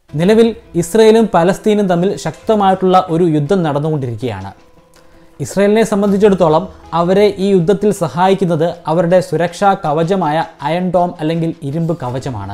നിലവിൽ ഇസ്രയേലും പലസ്തീനും തമ്മിൽ ശക്തമായിട്ടുള്ള ഒരു യുദ്ധം നടന്നുകൊണ്ടിരിക്കുകയാണ് ഇസ്രയേലിനെ സംബന്ധിച്ചിടത്തോളം അവരെ ഈ യുദ്ധത്തിൽ സഹായിക്കുന്നത് അവരുടെ സുരക്ഷാ കവചമായ അയൺ ഡോം അല്ലെങ്കിൽ ഇരുമ്പ് കവചമാണ്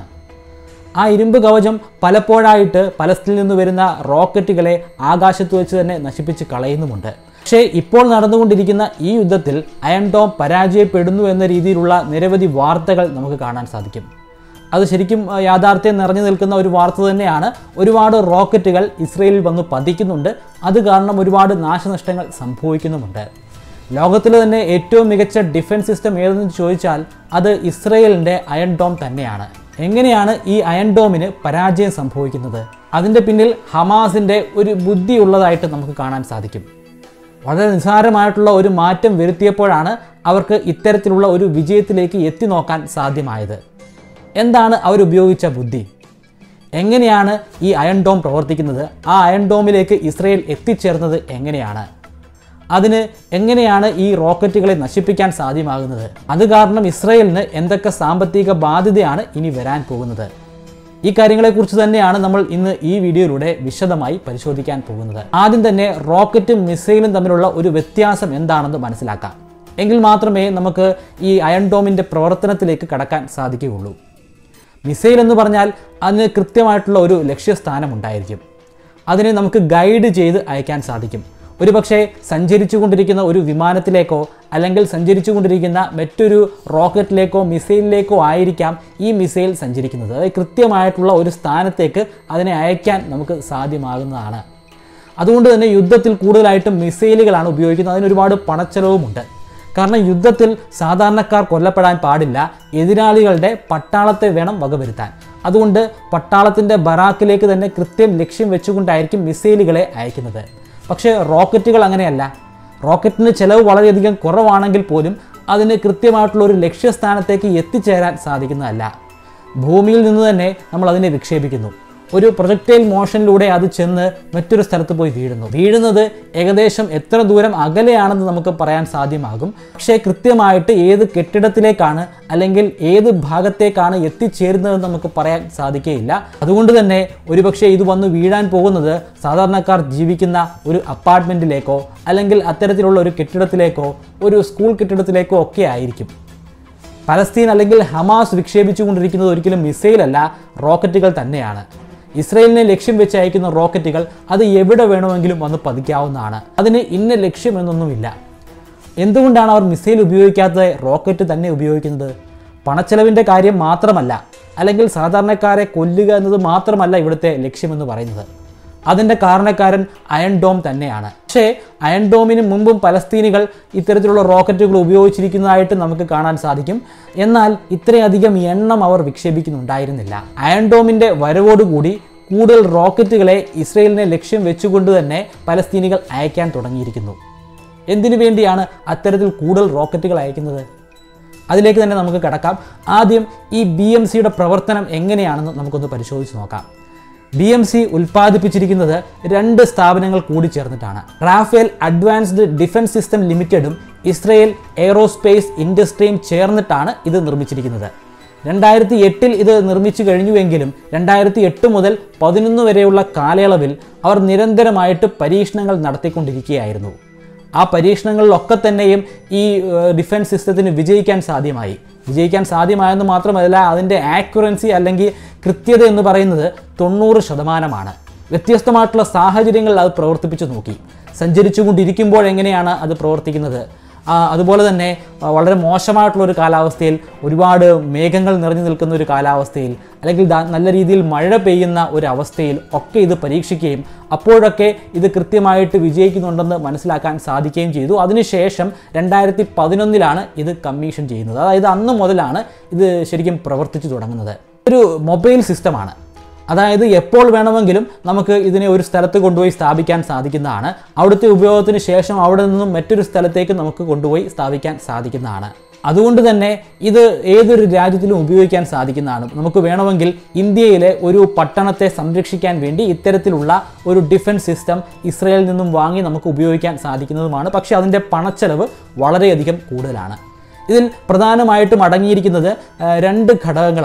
ആ ഇരുമ്പ് കവചം പലപ്പോഴായിട്ട് പലസ്തീനിൽ നിന്ന് വരുന്ന റോക്കറ്റുകളെ ആകാശത്ത് വെച്ച് തന്നെ നശിപ്പിച്ച് കളയുന്നുമുണ്ട് പക്ഷേ ഇപ്പോൾ നടന്നുകൊണ്ടിരിക്കുന്ന ഈ യുദ്ധത്തിൽ അയൺ ഡോം പരാജയപ്പെടുന്നു എന്ന രീതിയിലുള്ള നിരവധി വാർത്തകൾ നമുക്ക് കാണാൻ സാധിക്കും അത് ശരിക്കും ആ, യാഥാർത്ഥ്യം നിറഞ്ഞു നിൽക്കുന്ന ഒരു വാർത്ത തന്നെയാണ് ഒരുപാട് റോക്കറ്റുകൾ ഇസ്രയേലിൽ വന്ന് പതിക്കുന്നുണ്ട് അത് കാരണം ഒരുപാട് നാശനഷ്ടങ്ങൾ സംഭവിക്കുന്നുമുണ്ട് ലോകത്തിലെ തന്നെ ഏറ്റവും മികച്ച ഡിഫൻസ് സിസ്റ്റം ഏതെന്ന് ചോദിച്ചാൽ അത് ഇസ്രയേലിൻ്റെ അയൺ ഡോം തന്നെയാണ് എങ്ങനെയാണ് ഈ അയൺ ഡോമിന് പരാജയം സംഭവിക്കുന്നത് അതിൻ്റെ പിന്നിൽ ഹമാസിൻ്റെ ഒരു ബുദ്ധിയുള്ളതായിട്ട് നമുക്ക് കാണാൻ സാധിക്കും വളരെ നിസ്സാരമായിട്ടുള്ള ഒരു മാറ്റം വരുത്തിയപ്പോഴാണ് അവർക്ക് ഇത്തരത്തിലുള്ള ഒരു വിജയത്തിലേക്ക് എത്തി നോക്കാൻ സാധ്യമായത് എന്താണ് അവരുപയോഗിച്ച ബുദ്ധി എങ്ങനെയാണ് ഈ അയൺ ഡോം പ്രവർത്തിക്കുന്നത് ആ അയൺ ഡോമിലേക്ക് ഇസ്രയേൽ എത്തിച്ചേർന്നത് എങ്ങനെയാണ് അതിന് എങ്ങനെയാണ് ഈ റോക്കറ്റുകളെ നശിപ്പിക്കാൻ സാധ്യമാകുന്നത് അത് കാരണം ഇസ്രയേലിന് എന്തൊക്കെ സാമ്പത്തിക ബാധ്യതയാണ് ഇനി വരാൻ പോകുന്നത് ഈ കാര്യങ്ങളെക്കുറിച്ച് തന്നെയാണ് നമ്മൾ ഇന്ന് ഈ വീഡിയോയിലൂടെ വിശദമായി പരിശോധിക്കാൻ പോകുന്നത് ആദ്യം തന്നെ റോക്കറ്റും മിസൈലും തമ്മിലുള്ള ഒരു വ്യത്യാസം എന്താണെന്ന് മനസ്സിലാക്കാം എങ്കിൽ മാത്രമേ നമുക്ക് ഈ അയൺ ഡോമിൻ്റെ പ്രവർത്തനത്തിലേക്ക് കടക്കാൻ സാധിക്കുകയുള്ളൂ മിസൈൽ എന്ന് പറഞ്ഞാൽ അതിന് കൃത്യമായിട്ടുള്ള ഒരു ലക്ഷ്യസ്ഥാനം ഉണ്ടായിരിക്കും അതിനെ നമുക്ക് ഗൈഡ് ചെയ്ത് അയക്കാൻ സാധിക്കും ഒരുപക്ഷെ സഞ്ചരിച്ചു കൊണ്ടിരിക്കുന്ന ഒരു വിമാനത്തിലേക്കോ അല്ലെങ്കിൽ സഞ്ചരിച്ചു കൊണ്ടിരിക്കുന്ന മറ്റൊരു റോക്കറ്റിലേക്കോ മിസൈലിലേക്കോ ആയിരിക്കാം ഈ മിസൈൽ സഞ്ചരിക്കുന്നത് അതായത് കൃത്യമായിട്ടുള്ള ഒരു സ്ഥാനത്തേക്ക് അതിനെ അയക്കാൻ നമുക്ക് സാധ്യമാകുന്നതാണ് അതുകൊണ്ട് തന്നെ യുദ്ധത്തിൽ കൂടുതലായിട്ടും മിസൈലുകളാണ് ഉപയോഗിക്കുന്നത് അതിന് ഒരുപാട് പണച്ചെലവുമുണ്ട് കാരണം യുദ്ധത്തിൽ സാധാരണക്കാർ കൊല്ലപ്പെടാൻ പാടില്ല എതിരാളികളുടെ പട്ടാളത്തെ വേണം വകവരുത്താൻ അതുകൊണ്ട് പട്ടാളത്തിൻ്റെ ബറാക്കിലേക്ക് തന്നെ കൃത്യം ലക്ഷ്യം വെച്ചുകൊണ്ടായിരിക്കും മിസൈലുകളെ അയക്കുന്നത് പക്ഷേ റോക്കറ്റുകൾ അങ്ങനെയല്ല റോക്കറ്റിന് ചിലവ് വളരെയധികം കുറവാണെങ്കിൽ പോലും അതിന് കൃത്യമായിട്ടുള്ള ഒരു ലക്ഷ്യസ്ഥാനത്തേക്ക് എത്തിച്ചേരാൻ സാധിക്കുന്നതല്ല ഭൂമിയിൽ നിന്ന് തന്നെ നമ്മൾ അതിനെ വിക്ഷേപിക്കുന്നു ഒരു പ്രൊജക്ടൈൽ മോഷനിലൂടെ അത് ചെന്ന് മറ്റൊരു സ്ഥലത്ത് പോയി വീഴുന്നു വീഴുന്നത് ഏകദേശം എത്ര ദൂരം അകലെയാണെന്ന് നമുക്ക് പറയാൻ സാധ്യമാകും പക്ഷേ കൃത്യമായിട്ട് ഏത് കെട്ടിടത്തിലേക്കാണ് അല്ലെങ്കിൽ ഏത് ഭാഗത്തേക്കാണ് എത്തിച്ചേരുന്നതെന്ന് നമുക്ക് പറയാൻ സാധിക്കുകയില്ല അതുകൊണ്ട് തന്നെ ഒരുപക്ഷെ ഇത് വന്ന് വീഴാൻ പോകുന്നത് സാധാരണക്കാർ ജീവിക്കുന്ന ഒരു അപ്പാർട്ട്മെൻറ്റിലേക്കോ അല്ലെങ്കിൽ അത്തരത്തിലുള്ള ഒരു കെട്ടിടത്തിലേക്കോ ഒരു സ്കൂൾ കെട്ടിടത്തിലേക്കോ ഒക്കെ ആയിരിക്കും പലസ്തീൻ അല്ലെങ്കിൽ ഹമാസ് വിക്ഷേപിച്ചുകൊണ്ടിരിക്കുന്നത് ഒരിക്കലും മിസൈലല്ല റോക്കറ്റുകൾ തന്നെയാണ് ഇസ്രയേലിനെ ലക്ഷ്യം വെച്ച് അയക്കുന്ന റോക്കറ്റുകൾ അത് എവിടെ വേണമെങ്കിലും വന്ന് പതിക്കാവുന്നതാണ് അതിന് ഇന്ന ലക്ഷ്യമെന്നൊന്നുമില്ല എന്തുകൊണ്ടാണ് അവർ മിസൈൽ ഉപയോഗിക്കാത്തത് റോക്കറ്റ് തന്നെ ഉപയോഗിക്കുന്നത് പണച്ചെലവിൻ്റെ കാര്യം മാത്രമല്ല അല്ലെങ്കിൽ സാധാരണക്കാരെ കൊല്ലുക എന്നത് മാത്രമല്ല ഇവിടുത്തെ ലക്ഷ്യമെന്ന് പറയുന്നത് അതിൻ്റെ കാരണക്കാരൻ അയൺ ഡോം തന്നെയാണ് പക്ഷേ അയൺ ഡോമിന് മുമ്പും പലസ്തീനികൾ ഇത്തരത്തിലുള്ള റോക്കറ്റുകൾ ഉപയോഗിച്ചിരിക്കുന്നതായിട്ട് നമുക്ക് കാണാൻ സാധിക്കും എന്നാൽ ഇത്രയധികം എണ്ണം അവർ വിക്ഷേപിക്കുന്നുണ്ടായിരുന്നില്ല അയൺ ഡോമിൻ്റെ വരവോടുകൂടി കൂടുതൽ റോക്കറ്റുകളെ ഇസ്രയേലിനെ ലക്ഷ്യം വെച്ചുകൊണ്ട് തന്നെ പലസ്തീനികൾ അയക്കാൻ തുടങ്ങിയിരിക്കുന്നു എന്തിനു വേണ്ടിയാണ് അത്തരത്തിൽ കൂടുതൽ റോക്കറ്റുകൾ അയക്കുന്നത് അതിലേക്ക് തന്നെ നമുക്ക് കടക്കാം ആദ്യം ഈ ബി എം സിയുടെ പ്രവർത്തനം എങ്ങനെയാണെന്ന് നമുക്കൊന്ന് പരിശോധിച്ച് നോക്കാം ബി എം സി ഉൽപ്പാദിപ്പിച്ചിരിക്കുന്നത് രണ്ട് സ്ഥാപനങ്ങൾ കൂടി ചേർന്നിട്ടാണ് റാഫേൽ അഡ്വാൻസ്ഡ് ഡിഫൻസ് സിസ്റ്റം ലിമിറ്റഡും ഇസ്രയേൽ എയ്റോസ്പേസ് ഇൻഡസ്ട്രിയും ചേർന്നിട്ടാണ് ഇത് നിർമ്മിച്ചിരിക്കുന്നത് രണ്ടായിരത്തി എട്ടിൽ ഇത് നിർമ്മിച്ചു കഴിഞ്ഞുവെങ്കിലും രണ്ടായിരത്തി എട്ട് മുതൽ പതിനൊന്ന് വരെയുള്ള കാലയളവിൽ അവർ നിരന്തരമായിട്ട് പരീക്ഷണങ്ങൾ നടത്തിക്കൊണ്ടിരിക്കുകയായിരുന്നു ആ പരീക്ഷണങ്ങളിലൊക്കെ തന്നെയും ഈ ഏഹ്, ഡിഫൻസ് സിസ്റ്റത്തിന് വിജയിക്കാൻ സാധ്യമായി വിജയിക്കാൻ സാധ്യമായെന്ന് മാത്രമല്ല അതിൻ്റെ ആക്യുറൻസി അല്ലെങ്കിൽ കൃത്യത എന്ന് പറയുന്നത് തൊണ്ണൂറ് ശതമാനമാണ് വ്യത്യസ്തമായിട്ടുള്ള സാഹചര്യങ്ങളിൽ അത് പ്രവർത്തിപ്പിച്ചു നോക്കി സഞ്ചരിച്ചുകൊണ്ടിരിക്കുമ്പോൾ എങ്ങനെയാണ് അത് പ്രവർത്തിക്കുന്നത് ആ, അതുപോലെ തന്നെ ആ, വളരെ മോശമായിട്ടുള്ള ഒരു കാലാവസ്ഥയിൽ ഒരുപാട് മേഘങ്ങൾ നിറഞ്ഞു നിൽക്കുന്ന ഒരു കാലാവസ്ഥയിൽ അല്ലെങ്കിൽ ദാ- നല്ല രീതിയിൽ മഴ പെയ്യുന്ന ഒരു അവസ്ഥയിൽ ഒക്കെ ഇത് പരീക്ഷിക്കുകയും അപ്പോഴൊക്കെ ഇത് കൃത്യമായിട്ട് വിജയിക്കുന്നുണ്ടെന്ന് മനസ്സിലാക്കാൻ സാധിക്കുകയും ചെയ്തു അതിനുശേഷം രണ്ടായിരത്തി പതിനൊന്നിലാണ് ഇത് കമ്മീഷൻ ചെയ്യുന്നത് അതായത് അന്ന് മുതലാണ് ഇത് ശരിക്കും പ്രവർത്തിച്ചു തുടങ്ങുന്നത് ഒരു മൊബൈൽ സിസ്റ്റമാണ് അതായത് എപ്പോൾ വേണമെങ്കിലും നമുക്ക് ഇതിനെ ഒരു സ്ഥലത്ത് കൊണ്ടുപോയി സ്ഥാപിക്കാൻ സാധിക്കുന്നതാണ് അവിടുത്തെ ഉപയോഗത്തിന് ശേഷം അവിടെ നിന്നും മറ്റൊരു സ്ഥലത്തേക്ക് നമുക്ക് കൊണ്ടുപോയി സ്ഥാപിക്കാൻ സാധിക്കുന്നതാണ് അതുകൊണ്ട് തന്നെ ഇത് ഏതൊരു രാജ്യത്തിലും ഉപയോഗിക്കാൻ സാധിക്കുന്നതാണ് നമുക്ക് വേണമെങ്കിൽ ഇന്ത്യയിലെ ഒരു പട്ടണത്തെ സംരക്ഷിക്കാൻ വേണ്ടി ഇത്തരത്തിലുള്ള ഒരു ഡിഫൻസ് സിസ്റ്റം ഇസ്രയേലിൽ നിന്നും വാങ്ങി നമുക്ക് ഉപയോഗിക്കാൻ സാധിക്കുന്നതുമാണ് പക്ഷേ അതിൻ്റെ പണച്ചെലവ് വളരെയധികം കൂടുതലാണ് ഇതിൽ പ്രധാനമായിട്ടും അടങ്ങിയിരിക്കുന്നത് ആ, രണ്ട് ഘടകങ്ങളാണ്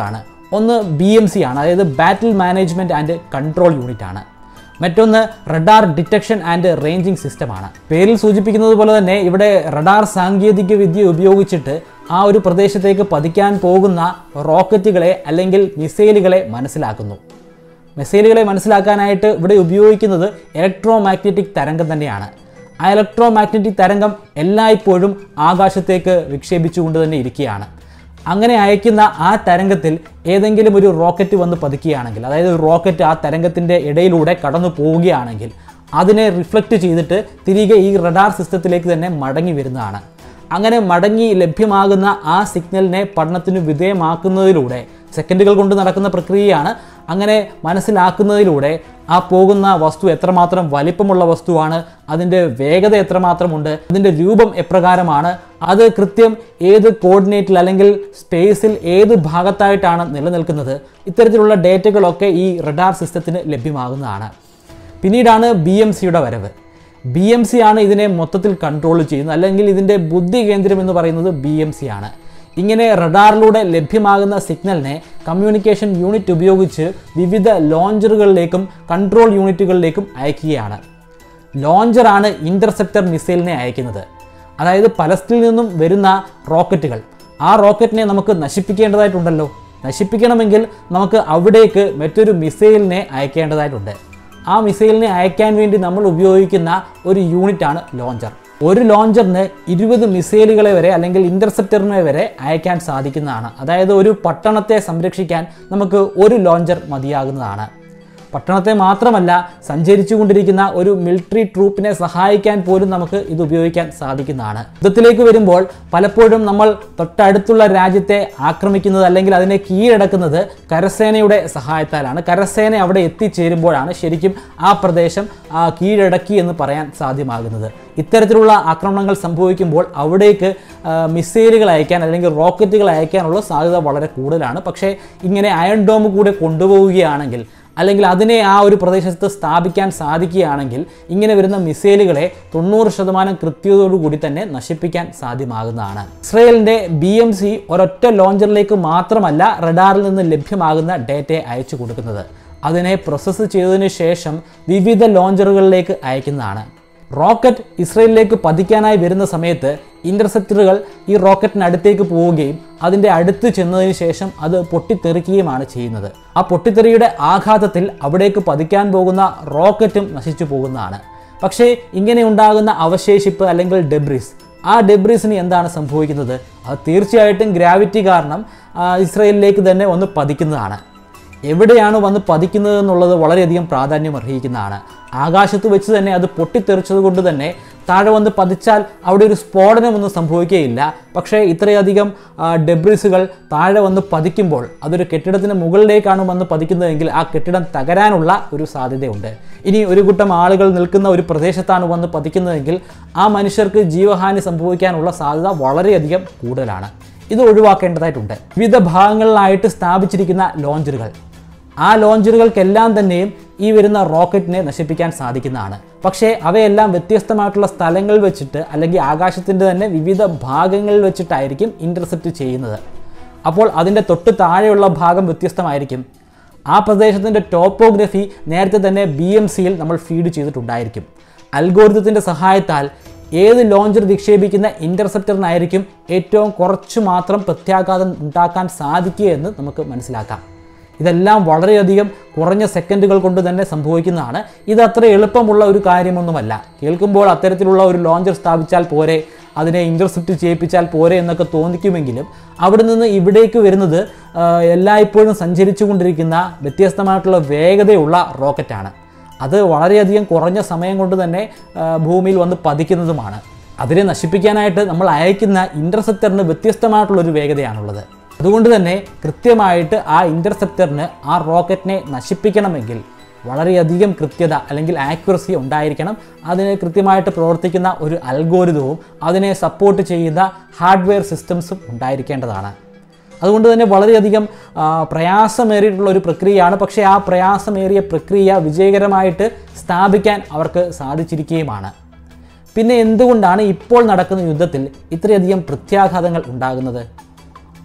ഒന്ന് ബി എം സി ആണ് അതായത് battle management and control unit ആണ് മറ്റൊന്ന് റഡാർ ഡിറ്റക്ഷൻ ആൻഡ് റേഞ്ചിങ് സിസ്റ്റമാണ് പേരിൽ സൂചിപ്പിക്കുന്നത് പോലെ തന്നെ ഇവിടെ റഡാർ സാങ്കേതിക വിദ്യ ഉപയോഗിച്ചിട്ട് ആ ഒരു പ്രദേശത്തേക്ക് പതിക്കാൻ പോകുന്ന റോക്കറ്റുകളെ അല്ലെങ്കിൽ മിസൈലുകളെ മനസ്സിലാക്കുന്നു മിസൈലുകളെ മനസ്സിലാക്കാനായിട്ട് ഇവിടെ ഉപയോഗിക്കുന്നത് ഇലക്ട്രോ മാഗ്നറ്റിക് തരംഗം തന്നെയാണ് ആ ഇലക്ട്രോ മാഗ്നറ്റിക് തരംഗം എല്ലായ്പ്പോഴും ആകാശത്തേക്ക് വിക്ഷേപിച്ചുകൊണ്ട് തന്നെ ഇരിക്കുകയാണ് അങ്ങനെ അയക്കുന്ന ആ തരംഗത്തിൽ ഏതെങ്കിലും ഒരു റോക്കറ്റ് വന്ന് പതിക്കുകയാണെങ്കിൽ അതായത് ഒരു റോക്കറ്റ് ആ തരംഗത്തിൻ്റെ ഇടയിലൂടെ കടന്നു പോവുകയാണെങ്കിൽ അതിനെ റിഫ്ലക്റ്റ് ചെയ്തിട്ട് തിരികെ ഈ റഡാർ സിസ്റ്റത്തിലേക്ക് തന്നെ മടങ്ങി വരുന്നതാണ് അങ്ങനെ മടങ്ങി ലഭ്യമാകുന്ന ആ സിഗ്നലിനെ പഠനത്തിന് വിധേയമാക്കുന്നതിലൂടെ സെക്കൻഡുകൾ കൊണ്ട് നടക്കുന്ന പ്രക്രിയയാണ് അങ്ങനെ മനസ്സിലാക്കുന്നതിലൂടെ ആ പോകുന്ന വസ്തു എത്രമാത്രം വലിപ്പമുള്ള വസ്തുവാണ് അതിൻ്റെ വേഗത എത്രമാത്രമുണ്ട് അതിൻ്റെ രൂപം എപ്രകാരമാണ് അത് കൃത്യം ഏത് കോർഡിനേറ്റിൽ അല്ലെങ്കിൽ സ്പേസിൽ ഏത് ഭാഗത്തായിട്ടാണ് നിലനിൽക്കുന്നത് ഇത്തരത്തിലുള്ള ഡേറ്റകളൊക്കെ ഈ റഡാർ സിസ്റ്റത്തിന് ലഭ്യമാകുന്നതാണ് പിന്നീടാണ് ബി എം സിയുടെ വരവ് ബി എം സി ആണ് ഇതിനെ മൊത്തത്തിൽ കൺട്രോൾ ചെയ്യുന്നത് അല്ലെങ്കിൽ ഇതിൻ്റെ ബുദ്ധി കേന്ദ്രം എന്ന് പറയുന്നത് ബി എം സി ആണ് ഇങ്ങനെ റഡാറിലൂടെ ലഭ്യമാകുന്ന സിഗ്നലിനെ കമ്മ്യൂണിക്കേഷൻ യൂണിറ്റ് ഉപയോഗിച്ച് വിവിധ ലോഞ്ചറുകളിലേക്കും കൺട്രോൾ യൂണിറ്റുകളിലേക്കും അയക്കുകയാണ് ലോഞ്ചറാണ് ഇൻ്റർസെപ്റ്റർ മിസൈലിനെ അയക്കുന്നത് അതായത് പലസ്തീനിൽ നിന്നും വരുന്ന റോക്കറ്റുകൾ ആ റോക്കറ്റിനെ നമുക്ക് നശിപ്പിക്കേണ്ടതായിട്ടുണ്ടല്ലോ നശിപ്പിക്കണമെങ്കിൽ നമുക്ക് അവിടേക്ക് മറ്റൊരു മിസൈലിനെ അയക്കേണ്ടതായിട്ടുണ്ട് ആ മിസൈലിനെ അയക്കാൻ വേണ്ടി നമ്മൾ ഉപയോഗിക്കുന്ന ഒരു യൂണിറ്റാണ് ലോഞ്ചർ ഒരു ലോഞ്ചറിന് ഇരുപത് മിസൈലുകളെ വരെ അല്ലെങ്കിൽ ഇൻ്റർസെപ്റ്ററിനെ വരെ അയക്കാൻ സാധിക്കുന്നതാണ് അതായത് ഒരു പട്ടണത്തെ സംരക്ഷിക്കാൻ നമുക്ക് ഒരു ലോഞ്ചർ മതിയാകുന്നതാണ് പട്ടണത്തെ മാത്രമല്ല സഞ്ചരിച്ചു കൊണ്ടിരിക്കുന്ന ഒരു മിലിറ്ററി ട്രൂപ്പിനെ സഹായിക്കാൻ പോലും നമുക്ക് ഇത് ഉപയോഗിക്കാൻ സാധിക്കുന്നതാണ് യുദ്ധത്തിലേക്ക് വരുമ്പോൾ പലപ്പോഴും നമ്മൾ തൊട്ടടുത്തുള്ള രാജ്യത്തെ ആക്രമിക്കുന്നത് അല്ലെങ്കിൽ അതിനെ കീഴടക്കുന്നത് കരസേനയുടെ സഹായത്താലാണ് കരസേന അവിടെ എത്തിച്ചേരുമ്പോഴാണ് ശരിക്കും ആ പ്രദേശം ആ, കീഴടക്കി എന്ന് പറയാൻ സാധ്യമാകുന്നത് ഇത്തരത്തിലുള്ള ആക്രമണങ്ങൾ സംഭവിക്കുമ്പോൾ അവിടേക്ക് ആ, മിസൈലുകൾ അയക്കാൻ അല്ലെങ്കിൽ റോക്കറ്റുകൾ അയക്കാനുള്ള സാധ്യത വളരെ കൂടുതലാണ് പക്ഷേ ഇങ്ങനെ അയൺ ഡോം കൂടെ കൊണ്ടുപോവുകയാണെങ്കിൽ അല്ലെങ്കിൽ അതിനെ ആ ഒരു പ്രദേശത്ത് സ്ഥാപിക്കാൻ സാധിക്കുകയാണെങ്കിൽ ഇങ്ങനെ വരുന്ന മിസൈലുകളെ തൊണ്ണൂറ് ശതമാനം കൃത്യതയോടുകൂടി തന്നെ നശിപ്പിക്കാൻ സാധ്യമാകുന്നതാണ് ഇസ്രയേലിൻ്റെ ബി എം സി ഒരൊറ്റ ലോഞ്ചറിലേക്ക് മാത്രമല്ല റഡാറിൽ നിന്ന് ലഭ്യമാകുന്ന ഡേറ്റയെ അയച്ചു കൊടുക്കുന്നത് അതിനെ പ്രോസസ്സ് ചെയ്തതിനു ശേഷം വിവിധ ലോഞ്ചറുകളിലേക്ക് അയക്കുന്നതാണ് റോക്കറ്റ് ഇസ്രയേലിലേക്ക് പതിക്കാനായി വരുന്ന സമയത്ത് ഇൻ്റർസെപ്റ്ററുകൾ ഈ റോക്കറ്റിനടുത്തേക്ക് പോവുകയും അതിൻ്റെ അടുത്ത് ചെന്നതിന് ശേഷം അത് പൊട്ടിത്തെറിക്കുകയുമാണ് ചെയ്യുന്നത് ആ പൊട്ടിത്തെറിയുടെ ആഘാതത്തിൽ അവിടേക്ക് പതിക്കാൻ പോകുന്ന റോക്കറ്റും നശിച്ചു പോകുന്നതാണ് പക്ഷേ ഇങ്ങനെ ഉണ്ടാകുന്ന അവശേഷിപ്പ് അല്ലെങ്കിൽ ഡെബ്രിസ് ആ ഡെബ്രീസിന് എന്താണ് സംഭവിക്കുന്നത് അത് തീർച്ചയായിട്ടും ഗ്രാവിറ്റി കാരണം ആ, ഇസ്രയേലിലേക്ക് തന്നെ ഒന്ന് പതിക്കുന്നതാണ് എവിടെയാണ് വന്ന് പതിക്കുന്നത് എന്നുള്ളത് വളരെയധികം പ്രാധാന്യം അർഹിക്കുന്നതാണ് ആകാശത്ത് വെച്ച് തന്നെ അത് പൊട്ടിത്തെറിച്ചത് കൊണ്ട് തന്നെ താഴെ വന്ന് പതിച്ചാൽ അവിടെ ഒരു സ്ഫോടനമൊന്നും സംഭവിക്കുകയില്ല പക്ഷേ ഇത്രയധികം ആ, ഡെബ്രിസുകൾ താഴെ വന്ന് പതിക്കുമ്പോൾ അതൊരു കെട്ടിടത്തിന് മുകളിലേക്കാണ് വന്ന് പതിക്കുന്നതെങ്കിൽ ആ കെട്ടിടം തകരാനുള്ള ഒരു സാധ്യതയുണ്ട് ഇനി ഒരു കൂട്ടം ആളുകൾ നിൽക്കുന്ന ഒരു പ്രദേശത്താണ് വന്ന് പതിക്കുന്നതെങ്കിൽ ആ മനുഷ്യർക്ക് ജീവഹാനി സംഭവിക്കാനുള്ള സാധ്യത വളരെയധികം കൂടുതലാണ് ഇത് ഒഴിവാക്കേണ്ടതായിട്ടുണ്ട് വിവിധ ഭാഗങ്ങളിലായിട്ട് സ്ഥാപിച്ചിരിക്കുന്ന ലോഞ്ചറുകൾ ആ ലോഞ്ചറുകൾക്കെല്ലാം തന്നെയും ഈ വരുന്ന റോക്കറ്റിനെ നശിപ്പിക്കാൻ സാധിക്കുന്നതാണ് പക്ഷേ അവയെല്ലാം വ്യത്യസ്തമായിട്ടുള്ള സ്ഥലങ്ങളിൽ വെച്ചിട്ട് അല്ലെങ്കിൽ ആകാശത്തിൻ്റെ തന്നെ വിവിധ ഭാഗങ്ങളിൽ വെച്ചിട്ടായിരിക്കും ഇൻ്റർസെപ്റ്റ് ചെയ്യുന്നത് അപ്പോൾ അതിൻ്റെ തൊട്ട് താഴെയുള്ള ഭാഗം വ്യത്യസ്തമായിരിക്കും ആ പ്രദേശത്തിൻ്റെ ടോപ്പോഗ്രഫി നേരത്തെ തന്നെ ബി എം സിയിൽ നമ്മൾ ഫീഡ് ചെയ്തിട്ടുണ്ടായിരിക്കും അൽഗോരിതത്തിൻ്റെ സഹായത്താൽ ഏത് ലോഞ്ചർ വിക്ഷേപിക്കുന്ന ഇൻ്റർസെപ്റ്ററിനായിരിക്കും ഏറ്റവും കുറച്ച് മാത്രം പ്രത്യാഘാതം ഉണ്ടാക്കാൻ സാധിക്കുക എന്ന് നമുക്ക് മനസ്സിലാക്കാം ഇതെല്ലാം വളരെയധികം കുറഞ്ഞ സെക്കൻഡുകൾ കൊണ്ട് തന്നെ സംഭവിക്കുന്നതാണ് ഇത് അത്ര എളുപ്പമുള്ള ഒരു കാര്യമൊന്നുമല്ല കേൾക്കുമ്പോൾ അത്തരത്തിലുള്ള ഒരു ലോഞ്ചർ സ്ഥാപിച്ചാൽ പോരെ അതിനെ ഇൻ്റർസെപ്റ്റ് ചെയ്യിപ്പിച്ചാൽ പോരെ എന്നൊക്കെ തോന്നിക്കുമെങ്കിലും അവിടെ നിന്ന് ഇവിടേക്ക് വരുന്നത് ആ, എല്ലായ്പ്പോഴും സഞ്ചരിച്ചു കൊണ്ടിരിക്കുന്ന വ്യത്യസ്തമായിട്ടുള്ള വേഗതയുള്ള റോക്കറ്റാണ് അത് വളരെയധികം കുറഞ്ഞ സമയം കൊണ്ട് തന്നെ ആ, ഭൂമിയിൽ വന്ന് പതിക്കുന്നതുമാണ് അതിനെ നശിപ്പിക്കാനായിട്ട് നമ്മൾ അയക്കുന്ന ഇൻ്റർസെപ്റ്ററിന് വ്യത്യസ്തമായിട്ടുള്ളൊരു വേഗതയാണുള്ളത് അതുകൊണ്ട് തന്നെ കൃത്യമായിട്ട് ആ ഇൻ്റർസെപ്റ്ററിന് ആ റോക്കറ്റിനെ നശിപ്പിക്കണമെങ്കിൽ വളരെയധികം കൃത്യത അല്ലെങ്കിൽ ആക്യുറസി ഉണ്ടായിരിക്കണം അതിന് കൃത്യമായിട്ട് പ്രവർത്തിക്കുന്ന ഒരു അൽഗോരിതവും അതിനെ സപ്പോർട്ട് ചെയ്യുന്ന ഹാർഡ്വെയർ സിസ്റ്റംസും ഉണ്ടായിരിക്കേണ്ടതാണ് അതുകൊണ്ട് തന്നെ വളരെയധികം ആ, പ്രയാസമേറിയിട്ടുള്ള ഒരു പ്രക്രിയയാണ് പക്ഷേ ആ പ്രയാസമേറിയ പ്രക്രിയ വിജയകരമായിട്ട് സ്ഥാപിക്കാൻ അവർക്ക് സാധിച്ചിരിക്കുകയുമാണ് പിന്നെ എന്തുകൊണ്ടാണ് ഇപ്പോൾ നടക്കുന്ന യുദ്ധത്തിൽ ഇത്രയധികം പ്രത്യാഘാതങ്ങൾ ഉണ്ടാകുന്നത്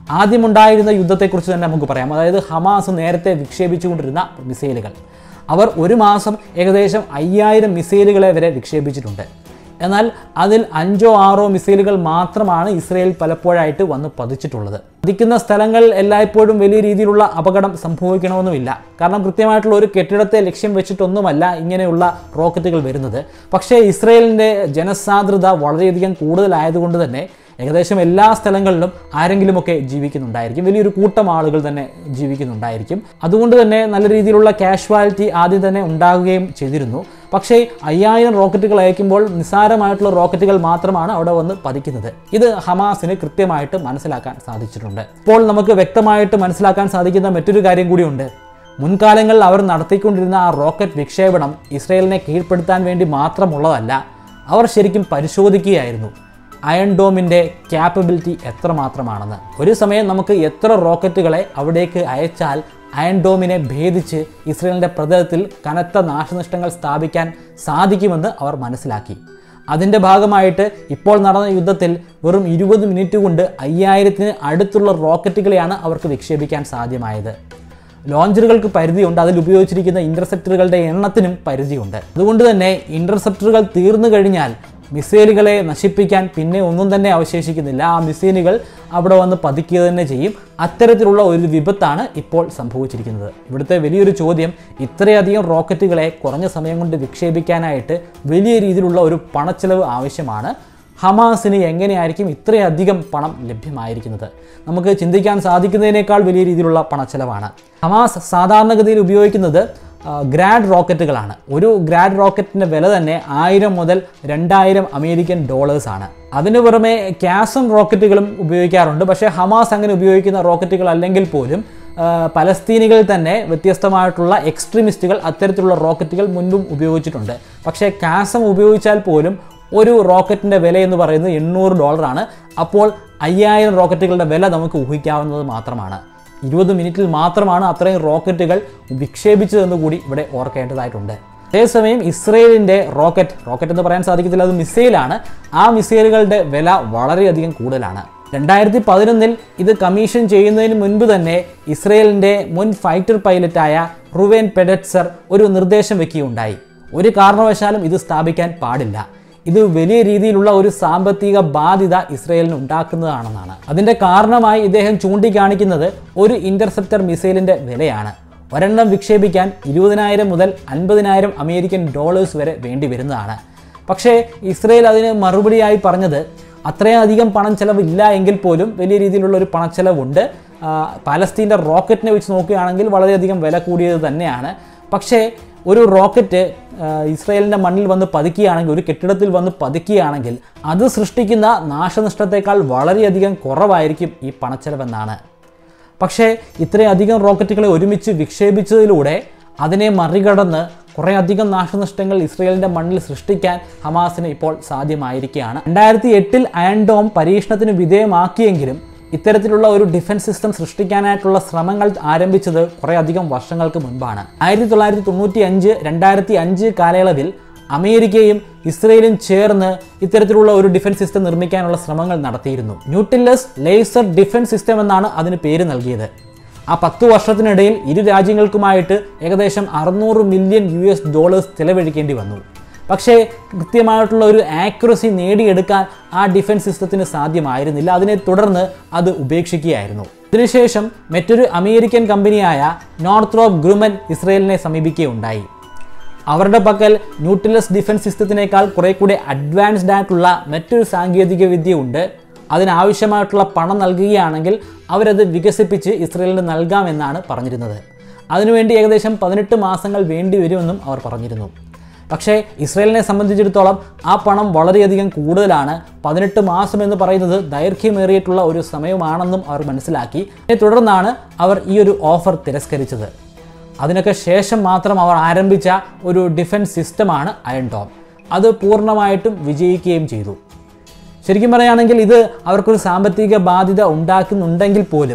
ആദ്യമുണ്ടായിരുന്ന യുദ്ധത്തെക്കുറിച്ച് തന്നെ നമുക്ക് പറയാം അതായത് ഹമാസ് നേരത്തെ വിക്ഷേപിച്ചുകൊണ്ടിരുന്ന മിസൈലുകൾ അവർ ഒരു മാസം ഏകദേശം അയ്യായിരം മിസൈലുകളെ വരെ വിക്ഷേപിച്ചിട്ടുണ്ട് എന്നാൽ അതിൽ അഞ്ചോ ആറോ മിസൈലുകൾ മാത്രമാണ് ഇസ്രയേൽ പലപ്പോഴായിട്ട് വന്ന് പതിച്ചിട്ടുള്ളത് പതിക്കുന്ന സ്ഥലങ്ങൾ എല്ലായ്പ്പോഴും വലിയ രീതിയിലുള്ള അപകടം സംഭവിക്കണമെന്നുമില്ല കാരണം കൃത്യമായിട്ടുള്ള ഒരു കെട്ടിടത്തെ ലക്ഷ്യം വെച്ചിട്ടൊന്നുമല്ല ഇങ്ങനെയുള്ള റോക്കറ്റുകൾ വരുന്നത് പക്ഷേ ഇസ്രയേലിൻ്റെ ജനസാന്ദ്രത വളരെയധികം കൂടുതലായതുകൊണ്ട് തന്നെ ഏകദേശം എല്ലാ സ്ഥലങ്ങളിലും ആരെങ്കിലുമൊക്കെ ജീവിക്കുന്നുണ്ടായിരിക്കും വലിയൊരു കൂട്ടം ആളുകൾ തന്നെ ജീവിക്കുന്നുണ്ടായിരിക്കും അതുകൊണ്ട് തന്നെ നല്ല രീതിയിലുള്ള കാഷ്വാലിറ്റി ആദ്യം തന്നെ ഉണ്ടാകുകയും ചെയ്തിരുന്നു പക്ഷേ അയ്യായിരം റോക്കറ്റുകൾ അയക്കുമ്പോൾ നിസ്സാരമായിട്ടുള്ള റോക്കറ്റുകൾ മാത്രമാണ് അവിടെ വന്ന് പതിക്കുന്നത് ഇത് ഹമാസിന് കൃത്യമായിട്ട് മനസ്സിലാക്കാൻ സാധിച്ചിട്ടുണ്ട് ഇപ്പോൾ നമുക്ക് വ്യക്തമായിട്ട് മനസ്സിലാക്കാൻ സാധിക്കുന്ന മറ്റൊരു കാര്യം കൂടിയുണ്ട് മുൻകാലങ്ങളിൽ അവർ നടത്തിക്കൊണ്ടിരുന്ന ആ റോക്കറ്റ് വിക്ഷേപണം ഇസ്രയേലിനെ കീഴ്പ്പെടുത്താൻ വേണ്ടി മാത്രമുള്ളതല്ല അവർ ശരിക്കും പരിശോധിക്കുകയായിരുന്നു അയൺ ഡോമിൻ്റെ ക്യാപ്പബിലിറ്റി എത്രമാത്രമാണെന്ന് ഒരു സമയം നമുക്ക് എത്ര റോക്കറ്റുകളെ അവിടേക്ക് അയച്ചാൽ അയൺ ഡോമിനെ ഭേദിച്ച് ഇസ്രയേലിൻ്റെ പ്രതലത്തിൽ കനത്ത നാശനഷ്ടങ്ങൾ സ്ഥാപിക്കാൻ സാധിക്കുമെന്ന് അവർ മനസ്സിലാക്കി അതിൻ്റെ ഭാഗമായിട്ട് ഇപ്പോൾ നടന്ന യുദ്ധത്തിൽ വെറും ഇരുപത് മിനിറ്റ് കൊണ്ട് അയ്യായിരത്തിന് അടുത്തുള്ള റോക്കറ്റുകളെയാണ് അവർക്ക് വിക്ഷേപിക്കാൻ സാധ്യമായത് ലോഞ്ചറുകൾക്ക് പരിധിയുണ്ട് അതിൽ ഉപയോഗിച്ചിരിക്കുന്ന ഇൻ്റർസെപ്റ്ററുകളുടെ എണ്ണത്തിനും പരിധിയുണ്ട് അതുകൊണ്ട് തന്നെ ഇൻ്റർസെപ്റ്ററുകൾ തീർന്നു കഴിഞ്ഞാൽ മിസൈലുകളെ നശിപ്പിക്കാൻ പിന്നെ ഒന്നും തന്നെ അവശേഷിക്കുന്നില്ല ആ മിസൈലുകൾ അവിടെ വന്ന് പതിക്കുക തന്നെ ചെയ്യും അത്തരത്തിലുള്ള ഒരു വിപത്താണ് ഇപ്പോൾ സംഭവിച്ചിരിക്കുന്നത് ഇവിടുത്തെ വലിയൊരു ചോദ്യം ഇത്രയധികം റോക്കറ്റുകളെ കുറഞ്ഞ സമയം കൊണ്ട് വിക്ഷേപിക്കാനായിട്ട് വലിയ രീതിയിലുള്ള ഒരു പണച്ചെലവ് ആവശ്യമാണ് ഹമാസിന് എങ്ങനെയായിരിക്കും ഇത്രയധികം പണം ലഭ്യമായിരിക്കുന്നത് നമുക്ക് ചിന്തിക്കാൻ സാധിക്കുന്നതിനേക്കാൾ വലിയ രീതിയിലുള്ള പണച്ചെലവാണ് ഹമാസ് സാധാരണഗതിയിൽ ഉപയോഗിക്കുന്നത് ആ, ഗ്രാഡ് റോക്കറ്റുകളാണ് ഒരു ഗ്രാഡ് റോക്കറ്റിൻ്റെ വില തന്നെ ആയിരം മുതൽ രണ്ടായിരം അമേരിക്കൻ ഡോളേഴ്സ് ആണ് അതിനു പുറമെ ക്യാസം റോക്കറ്റുകളും ഉപയോഗിക്കാറുണ്ട് പക്ഷേ ഹമാസ് അങ്ങനെ ഉപയോഗിക്കുന്ന റോക്കറ്റുകൾ അല്ലെങ്കിൽ പോലും ആ, പലസ്തീനികൾ തന്നെ വ്യത്യസ്തമായിട്ടുള്ള എക്സ്ട്രീമിസ്റ്റുകൾ അത്തരത്തിലുള്ള റോക്കറ്റുകൾ മുൻപും ഉപയോഗിച്ചിട്ടുണ്ട് പക്ഷേ കാസം ഉപയോഗിച്ചാൽ പോലും ഒരു റോക്കറ്റിൻ്റെ വില എന്ന് പറയുന്നത് എണ്ണൂറ് ഡോളറാണ് അപ്പോൾ അയ്യായിരം റോക്കറ്റുകളുടെ വില നമുക്ക് ഊഹിക്കാവുന്നത് മാത്രമാണ് ഇരുപത് മിനിറ്റിൽ മാത്രമാണ് അത്രയും റോക്കറ്റുകൾ വിക്ഷേപിച്ചതെന്ന് കൂടി ഇവിടെ ഓർക്കേണ്ടതായിട്ടുണ്ട് അതേസമയം ഇസ്രയേലിൻ്റെ റോക്കറ്റ് റോക്കറ്റ് എന്ന് പറയാൻ സാധിക്കത്തില്ല അത് മിസൈലാണ് ആ മിസൈലുകളുടെ വില വളരെയധികം കൂടുതലാണ് രണ്ടായിരത്തി പതിനൊന്നിൽ ഇത് കമ്മീഷൻ ചെയ്യുന്നതിന് മുൻപ് തന്നെ ഇസ്രയേലിൻ്റെ മുൻ ഫൈറ്റർ പൈലറ്റായ റുവേൻ പെഡറ്റ്സർ ഒരു നിർദ്ദേശം വെക്കുകയുണ്ടായി ഒരു കാരണവശാലും ഇത് സ്ഥാപിക്കാൻ പാടില്ല ഇത് വലിയ രീതിയിലുള്ള ഒരു സാമ്പത്തിക ബാധ്യത ഇസ്രയേലിന് ഉണ്ടാക്കുന്നതാണെന്നാണ് അതിൻ്റെ കാരണമായി ഇദ്ദേഹം ചൂണ്ടിക്കാണിക്കുന്നത് ഒരു ഇൻ്റർസെപ്റ്റർ മിസൈലിൻ്റെ വിലയാണ് ഒരെണ്ണം വിക്ഷേപിക്കാൻ ഇരുപതിനായിരം മുതൽ അൻപതിനായിരം അമേരിക്കൻ ഡോളേഴ്സ് വരെ വേണ്ടി വരുന്നതാണ് പക്ഷേ ഇസ്രയേൽ അതിന് മറുപടിയായി പറഞ്ഞത് അത്രയധികം പണം ചെലവില്ല എങ്കിൽ പോലും വലിയ രീതിയിലുള്ള ഒരു പണച്ചെലവുണ്ട് ആ, പാലസ്തീൻ്റെ റോക്കറ്റിനെ വെച്ച് നോക്കുകയാണെങ്കിൽ വളരെയധികം വില കൂടിയത് തന്നെയാണ് പക്ഷേ ഒരു റോക്കറ്റ് ആ, ഇസ്രയേലിൻ്റെ മണ്ണിൽ വന്ന് പതിക്കുകയാണെങ്കിൽ ഒരു കെട്ടിടത്തിൽ വന്ന് പതിക്കുകയാണെങ്കിൽ അത് സൃഷ്ടിക്കുന്ന നാശനഷ്ടത്തേക്കാൾ വളരെയധികം കുറവായിരിക്കും ഈ പണച്ചെലവെന്നാണ് പക്ഷേ ഇത്രയധികം റോക്കറ്റുകളെ ഒരുമിച്ച് വിക്ഷേപിച്ചതിലൂടെ അതിനെ മറികടന്ന് കുറേയധികം നാശനഷ്ടങ്ങൾ ഇസ്രയേലിൻ്റെ മണ്ണിൽ സൃഷ്ടിക്കാൻ ഹമാസിന് ഇപ്പോൾ സാധ്യമായിരിക്കുകയാണ് രണ്ടായിരത്തി എട്ടിൽ അയൺഡോം പരീക്ഷണത്തിന് വിധേയമാക്കിയെങ്കിലും ഇത്തരത്തിലുള്ള ഒരു ഡിഫൻസ് സിസ്റ്റം സൃഷ്ടിക്കാനായിട്ടുള്ള ശ്രമങ്ങൾ ആരംഭിച്ചത് കുറേയധികം വർഷങ്ങൾക്ക് മുൻപാണ് ആയിരത്തി തൊള്ളായിരത്തി തൊണ്ണൂറ്റി അഞ്ച് രണ്ടായിരത്തി അഞ്ച് കാലയളവിൽ അമേരിക്കയും ഇസ്രയേലും ചേർന്ന് ഇത്തരത്തിലുള്ള ഒരു ഡിഫൻസ് സിസ്റ്റം നിർമ്മിക്കാനുള്ള ശ്രമങ്ങൾ നടത്തിയിരുന്നു ന്യൂട്ടില്ലസ് ലേസർ ഡിഫൻസ് സിസ്റ്റം എന്നാണ് അതിന് പേര് നൽകിയത് ആ പത്ത് വർഷത്തിനിടയിൽ ഇരു രാജ്യങ്ങൾക്കുമായിട്ട് ഏകദേശം അറുന്നൂറ് മില്യൺ യു എസ് ഡോളേഴ്സ് ചെലവഴിക്കേണ്ടി വന്നു പക്ഷേ കൃത്യമായിട്ടുള്ള ഒരു ആക്യുറസി നേടിയെടുക്കാൻ ആ ഡിഫൻസ് സിസ്റ്റത്തിന് സാധ്യമായിരുന്നില്ല അതിനെ തുടർന്ന് അത് ഉപേക്ഷിക്കുകയായിരുന്നു ഇതിനുശേഷം മറ്റൊരു അമേരിക്കൻ കമ്പനിയായ നോർത്ത്രോപ്പ് ഗ്രൂമൻ ഇസ്രയേലിനെ സമീപിക്കുകയുണ്ടായി അവരുടെ പക്കൽ ന്യൂട്ടിലസ് ഡിഫൻസ് സിസ്റ്റത്തിനേക്കാൾ കുറെ കൂടി അഡ്വാൻസ്ഡ് ആയിട്ടുള്ള മറ്റൊരു സാങ്കേതിക വിദ്യ ഉണ്ട് അതിനാവശ്യമായിട്ടുള്ള പണം നൽകുകയാണെങ്കിൽ അവരത് വികസിപ്പിച്ച് ഇസ്രയേലിന് നൽകാമെന്നാണ് പറഞ്ഞിരുന്നത് അതിനുവേണ്ടി ഏകദേശം പതിനെട്ട് മാസങ്ങൾ വേണ്ടി വരുമെന്നും അവർ പറഞ്ഞിരുന്നു പക്ഷേ ഇസ്രയേലിനെ സംബന്ധിച്ചിടത്തോളം ആ പണം വളരെയധികം കൂടുതലാണ് പതിനെട്ട് മാസം എന്ന് പറയുന്നത് ദൈർഘ്യമേറിയിട്ടുള്ള ഒരു സമയമാണെന്നും അവർ മനസ്സിലാക്കി ഇതിനെ തുടർന്നാണ് അവർ ഈ ഒരു ഓഫർ തിരസ്കരിച്ചത് അതിനൊക്കെ ശേഷം മാത്രം അവർ ആരംഭിച്ച ഒരു ഡിഫൻസ് സിസ്റ്റമാണ് അയൺ ഡോം അത് പൂർണ്ണമായിട്ടും വിജയിക്കുകയും ചെയ്തു ശരിക്കും പറയുകയാണെങ്കിൽ ഇത് അവർക്കൊരു സാമ്പത്തിക ബാധ്യത ഉണ്ടാക്കുന്നുണ്ടെങ്കിൽ പോലും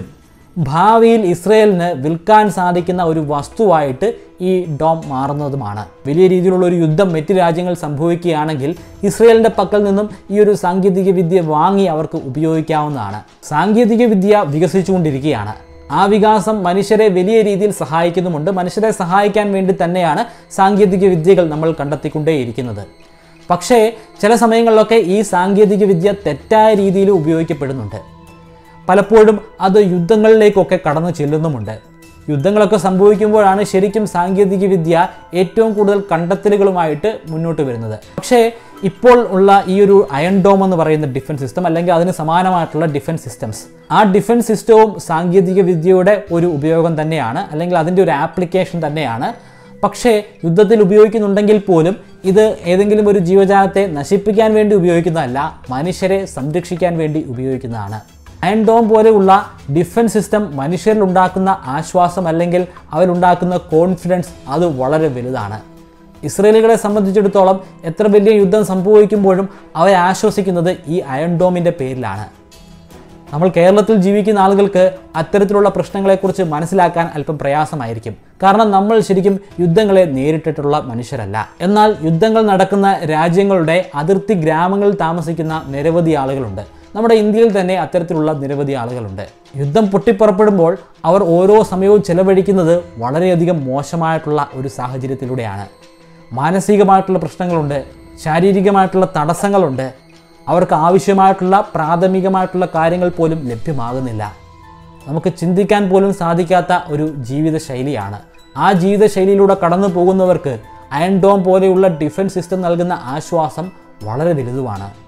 ഭാവിയിൽ ഇസ്രയേലിന് വിൽക്കാൻ സാധിക്കുന്ന ഒരു വസ്തുവായിട്ട് ഈ ഡോം മാറുന്നതുമാണ് വലിയ രീതിയിലുള്ള ഒരു യുദ്ധം മറ്റ് രാജ്യങ്ങൾ സംഭവിക്കുകയാണെങ്കിൽ ഇസ്രയേലിൻ്റെ പക്കൽ നിന്നും ഈ ഒരു സാങ്കേതിക വിദ്യ വാങ്ങി അവർക്ക് ഉപയോഗിക്കാവുന്നതാണ് സാങ്കേതിക വിദ്യ വികസിച്ചുകൊണ്ടിരിക്കുകയാണ് ആ വികാസം മനുഷ്യരെ വലിയ രീതിയിൽ സഹായിക്കുന്നുമുണ്ട് മനുഷ്യരെ സഹായിക്കാൻ വേണ്ടി തന്നെയാണ് സാങ്കേതിക വിദ്യകൾ നമ്മൾ കണ്ടെത്തിക്കൊണ്ടേയിരിക്കുന്നത് പക്ഷേ ചില സമയങ്ങളിലൊക്കെ ഈ സാങ്കേതിക വിദ്യ തെറ്റായ രീതിയിൽ ഉപയോഗിക്കപ്പെടുന്നുണ്ട് പലപ്പോഴും അത് യുദ്ധങ്ങളിലേക്കൊക്കെ കടന്നു ചെല്ലുന്നുമുണ്ട് യുദ്ധങ്ങളൊക്കെ സംഭവിക്കുമ്പോഴാണ് ശരിക്കും സാങ്കേതിക വിദ്യ ഏറ്റവും കൂടുതൽ കണ്ടെത്തലുകളുമായിട്ട് മുന്നോട്ട് വരുന്നത് പക്ഷേ ഇപ്പോൾ ഉള്ള ഈ ഒരു അയൺ ഡോം എന്ന് പറയുന്ന ഡിഫൻസ് സിസ്റ്റം അല്ലെങ്കിൽ അതിന് സമാനമായിട്ടുള്ള ഡിഫൻസ് സിസ്റ്റംസ് ആ ഡിഫൻസ് സിസ്റ്റവും സാങ്കേതിക വിദ്യയുടെ ഒരു ഉപയോഗം തന്നെയാണ് അല്ലെങ്കിൽ അതിൻ്റെ ഒരു ആപ്ലിക്കേഷൻ തന്നെയാണ് പക്ഷേ യുദ്ധത്തിൽ ഉപയോഗിക്കുന്നുണ്ടെങ്കിൽ പോലും ഇത് ഏതെങ്കിലും ഒരു ജീവജാലത്തെ നശിപ്പിക്കാൻ വേണ്ടി ഉപയോഗിക്കുന്നതല്ല മനുഷ്യരെ സംരക്ഷിക്കാൻ വേണ്ടി ഉപയോഗിക്കുന്നതാണ് അയൺ ഡോം പോലെയുള്ള ഡിഫൻസ് സിസ്റ്റം മനുഷ്യരിൽ ഉണ്ടാക്കുന്ന ആശ്വാസം അല്ലെങ്കിൽ അവരുണ്ടാക്കുന്ന കോൺഫിഡൻസ് അത് വളരെ വലുതാണ് ഇസ്രയേലുകളെ സംബന്ധിച്ചിടത്തോളം എത്ര വലിയ യുദ്ധം സംഭവിക്കുമ്പോഴും അവരെ ആശ്വസിക്കുന്നത് ഈ അയൺ ഡോമിൻ്റെ പേരിലാണ് നമ്മൾ കേരളത്തിൽ ജീവിക്കുന്ന ആളുകൾക്ക് അത്തരത്തിലുള്ള പ്രശ്നങ്ങളെക്കുറിച്ച് മനസ്സിലാക്കാൻ അല്പം പ്രയാസമായിരിക്കും കാരണം നമ്മൾ ശരിക്കും യുദ്ധങ്ങളെ നേരിട്ടിട്ടുള്ള മനുഷ്യരല്ല എന്നാൽ യുദ്ധങ്ങൾ നടക്കുന്ന രാജ്യങ്ങളുടെ അതിർത്തി ഗ്രാമങ്ങളിൽ താമസിക്കുന്ന നിരവധി ആളുകളുണ്ട് നമ്മുടെ ഇന്ത്യയിൽ തന്നെ അത്തരത്തിലുള്ള നിരവധി ആളുകളുണ്ട് യുദ്ധം പൊട്ടിപ്പുറപ്പെടുമ്പോൾ അവർ ഓരോ സമയവും ചെലവഴിക്കുന്നത് വളരെയധികം മോശമായിട്ടുള്ള ഒരു സാഹചര്യത്തിലൂടെയാണ് മാനസികമായിട്ടുള്ള പ്രശ്നങ്ങളുണ്ട് ശാരീരികമായിട്ടുള്ള തടസ്സങ്ങളുണ്ട് അവർക്ക് ആവശ്യമായിട്ടുള്ള പ്രാഥമികമായിട്ടുള്ള കാര്യങ്ങൾ പോലും ലഭ്യമാകുന്നില്ല നമുക്ക് ചിന്തിക്കാൻ പോലും സാധിക്കാത്ത ഒരു ജീവിത ശൈലിയാണ് ആ ജീവിത ശൈലിയിലൂടെ കടന്നു പോകുന്നവർക്ക് അയൺ ഡോം പോലെയുള്ള ഡിഫൻസ് സിസ്റ്റം നൽകുന്ന ആശ്വാസം വളരെ വലുതുമാണ്